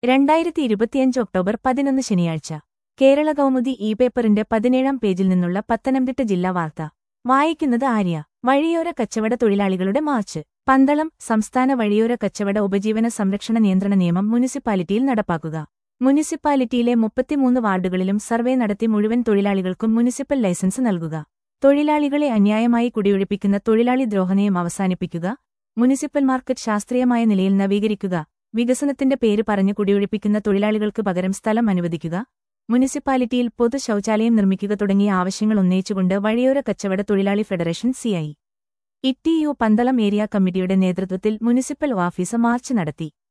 രണ്ടായിരത്തി ഇരുപത്തിയഞ്ച് ഒക്ടോബർ പതിനൊന്ന് ശനിയാഴ്ച കേരള കൗമുദി ഇ പേപ്പറിന്റെ പതിനേഴാം പേജിൽ നിന്നുള്ള പത്തനംതിട്ട ജില്ലാ വാർത്ത വായിക്കുന്നത് ആര്യ വഴിയോര കച്ചവട തൊഴിലാളികളുടെ മാർച്ച് പന്തളം സംസ്ഥാന വഴിയോര കച്ചവട ഉപജീവന സംരക്ഷണ നിയന്ത്രണ നിയമം മുനിസിപ്പാലിറ്റിയിൽ നടപ്പാക്കുക മുനിസിപ്പാലിറ്റിയിലെ മുപ്പത്തിമൂന്ന് വാർഡുകളിലും സർവേ നടത്തി മുഴുവൻ തൊഴിലാളികൾക്കും മുനിസിപ്പൽ ലൈസൻസ് നൽകുക തൊഴിലാളികളെ അന്യായമായി കുടിയൊഴിപ്പിക്കുന്ന തൊഴിലാളി ദ്രോഹനയം അവസാനിപ്പിക്കുക മുനിസിപ്പൽ മാർക്കറ്റ് ശാസ്ത്രീയമായ നിലയിൽ നവീകരിക്കുക വികസനത്തിന്റെ പേര് പറഞ്ഞ് കുടിയൊഴിപ്പിക്കുന്ന തൊഴിലാളികൾക്ക് പകരം സ്ഥലം അനുവദിക്കുക മുനിസിപ്പാലിറ്റിയിൽ പൊതു ശൌചാലയം നിർമ്മിക്കുക തുടങ്ങിയ ആവശ്യങ്ങൾ ഉന്നയിച്ചുകൊണ്ട് വഴിയോര കച്ചവട തൊഴിലാളി federation C I T U Pandalam area കമ്മിറ്റിയുടെ നേതൃത്വത്തിൽ മുനിസിപ്പൽ ഓഫീസ് മാർച്ച് നടത്തി